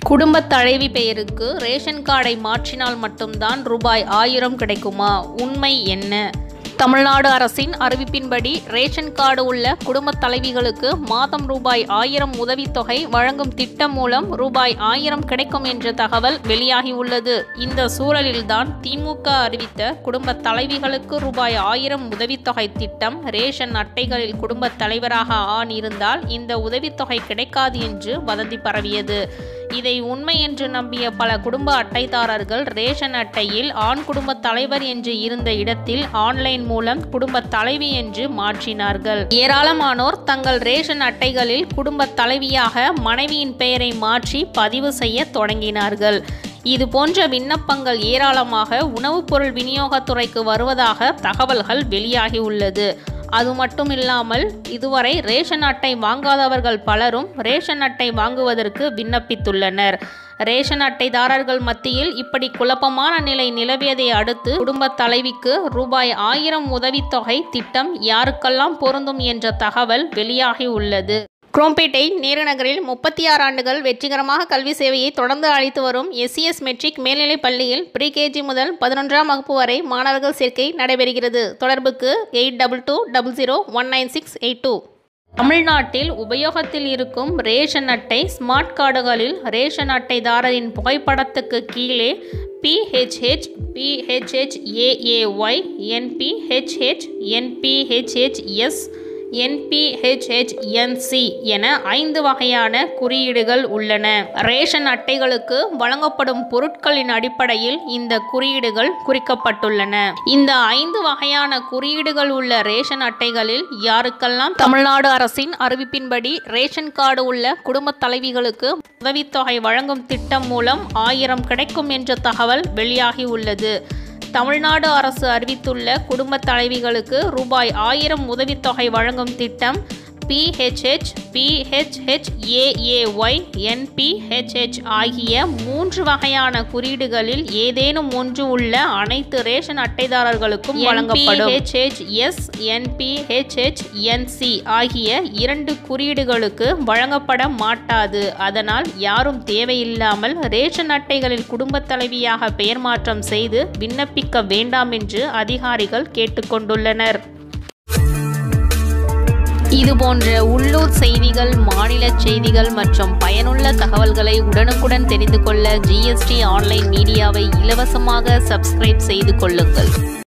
குடும்பத் தலைவி பெயருக்கு ரேஷன் கார்டை மாற்றினால் மட்டும்தான் ரூபாய் ஆயிரம் கிடைக்குமா உண்மை என்ன தமிழ்நாடு அரசின் அறிவிப்பின்படி ரேஷன் கார்டு உள்ள குடும்பத் தலைவிகளுக்கு மாதம் ரூபாய் ஆயிரம் உதவித்தொகை வழங்கும் திட்டம் மூலம் ரூபாய் ஆயிரம் கிடைக்கும் என்ற தகவல் வெளியாகியுள்ளது இந்த சூழலில்தான் திமுக அறிவித்த குடும்பத் தலைவிகளுக்கு ரூபாய் ஆயிரம் உதவித்தொகை திட்டம் ரேஷன் அட்டைகளில் குடும்பத் தலைவராக ஆண் இருந்தால் இந்த உதவித்தொகை கிடைக்காது என்று வதந்தி பரவியது இதை உண்மை என்று நம்பிய பல குடும்ப அட்டைதாரர்கள் ரேஷன் அட்டையில் ஆண் குடும்ப தலைவர் என்று இருந்த இடத்தில் ஆன்லைன் மூலம் குடும்ப தலைவி என்று மாற்றினார்கள் ஏராளமானோர் தங்கள் ரேஷன் அட்டைகளில் குடும்ப தலைவியாக மனைவியின் பெயரை மாற்றி பதிவு செய்ய தொடங்கினார்கள் இது போன்ற விண்ணப்பங்கள் ஏராளமாக உணவுப் பொருள் விநியோகத்துறைக்கு வருவதாக தகவல்கள் வெளியாகியுள்ளது அது மட்டும் இல்லாமல் இதுவரை ரேஷன் அட்டை வாங்காதவர்கள் பலரும் ரேஷன் அட்டை வாங்குவதற்கு விண்ணப்பித்துள்ளனர் ரேஷன் அட்டைதாரர்கள் மத்தியில் இப்படி குழப்பமான நிலை நிலவியதை அடுத்து குடும்ப தலைவிக்கு ரூபாய் ஆயிரம் உதவித்தொகை திட்டம் யாருக்கெல்லாம் பொருந்தும் என்ற தகவல் வெளியாகியுள்ளது குரோம்பேட்டை நேருநகரில் முப்பத்தி ஆறு ஆண்டுகள் வெற்றிகரமாக கல்வி சேவையை தொடர்ந்து அளித்து வரும் எஸ்சிஎஸ் மெட்ரிக் மேல்நிலைப் பள்ளியில் ப்ரீகேஜி முதல் பதினொன்றாம் வகுப்பு வரை மாணவர்கள் சேர்க்கை நடைபெறுகிறது தொடர்புக்கு eight double two double zero one nine six eight two தமிழ்நாட்டில் உபயோகத்தில் இருக்கும் ரேஷன் அட்டை ஸ்மார்ட் கார்டுகளில் ரேஷன் அட்டைதாரரின் புகைப்படத்துக்கு கீழே PHH PHH AAY NPHH NPHH S NPHH NC என ஐந்து வகையான குறியீடுகள் உள்ளன ரேஷன் அட்டைகளுக்கு வழங்கப்படும் பொருட்களின் அடிப்படையில் இந்த குறியீடுகள் குறிக்கப்பட்டுள்ளன இந்த ஐந்து வகையான குறியீடுகள் உள்ள ரேஷன் அட்டைகளில் யாருக்கெல்லாம் தமிழ்நாடு அரசின் அறிவிப்பின்படி ரேஷன் கார்டு உள்ள குடும்ப தலைவிகளுக்கு உதவித்தொகை வழங்கும் திட்டம் மூலம் ஆயிரம் கிடைக்கும் என்ற தகவல் வெளியாகியுள்ளது தமிழ்நாடு அரசு அறிவித்துள்ள குடும்ப தலைவிகளுக்கு ரூபாய் ஆயிரம் உதவித்தொகை வழங்கும் திட்டம் பிஹெச்ஹெச் பிஹெச்ஹெச் ஏஏஒய் என்பிஹெச்ஹெச் ஆகிய மூன்று வகையான குறியீடுகளில் ஏதேனும் ஒன்று உள்ள அனைத்து ரேஷன் அட்டைதாரர்களுக்கும் வழங்கப்படும் எஸ் என்பிஹெச்ஹெச் என்சி ஆகிய இரண்டு குறியீடுகளுக்கு வழங்கப்பட மாட்டாது அதனால் யாரும் தேவையில்லாமல் ரேஷன் அட்டைகளில் குடும்பத் தலைவியாக பெயர் மாற்றம் செய்து விண்ணப்பிக்க வேண்டாம் என்று அதிகாரிகள் கேட்டுக்கொண்டுள்ளனர் இது போன்ற உள்ளூர் செய்திகள் மாநில செய்திகள் மற்றும் பயனுள்ள தகவல்களை உடனுக்குடன் தெரிந்து கொள்ள ஜிஎஸ்டி ஆன்லைன் மீடியாவை இலவசமாக சப்ஸ்கிரைப் செய்து கொள்ளுங்கள்